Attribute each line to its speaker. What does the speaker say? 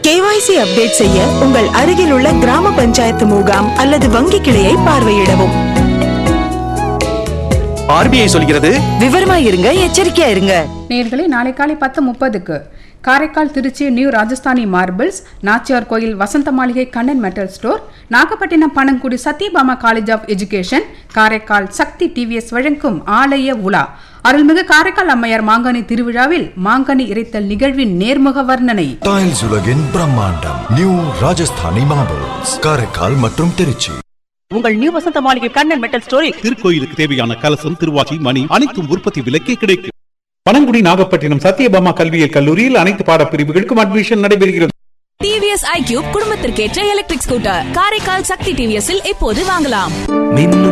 Speaker 1: KYC update செய்ய உங்கள் அருகில் உள்ள கிராம பஞ்சாயத்து முகாம் அல்லது வங்கி கிளையை பார்வையிடவும்
Speaker 2: ஆர்பிஐ சொல்கிறது
Speaker 1: விவரமா இருங்க எச்சரிக்கையா இருங்க
Speaker 3: நேயர்களே நாளை காலை பத்து முப்பதுக்கு Karaikal Trichy new Rajasthani marbles Nachiyar Koil Vasantha Maligai Kannan metal store Nagapattinam Panangudi Sathyabama college of education Karaikal Sakthi TVS வழங்கும் ஆலய உலா அருள்மிகு காரைக்கால் அம்மையார் மாங்கனி திருவிழாவில் மாங்கனி இறைத்தல் நிகழ்வின் நேர்முக வர்ணனை
Speaker 4: டைல்ஸ் உலகின் பிரம்மாண்டம் நியூ ராஜஸ்தானி மார்பிள்ஸ் காரைக்கால் மற்றும் திருச்சி
Speaker 5: உங்கள் நியூ வசந்த மாளிகை கண்ணன் மெட்டல் ஸ்டோரில்
Speaker 6: திருக்கோயிலுக்கு தேவையான கலசம் திருவாச்சி மணி அனைத்தும் உற்பத்தி விலைக்கே கிடைக்கும்
Speaker 7: பனங்குடி நாகப்பட்டினம் சத்யபாமா கல்வியியல் கல்லூரியில் அனைத்து பாடப்பிரிவுகளுக்கும் அட்மிஷன் நடைபெறுகிறது
Speaker 8: டிவிஎஸ் ஐக்யூப் குடும்பத்திற்கேற்ற எலக்ட்ரிக் ஸ்கூட்டர் காரைக்கால் சக்தி டிவிஎஸ்ஸில் இப்போது வாங்கலாம்
Speaker 2: மின்னும்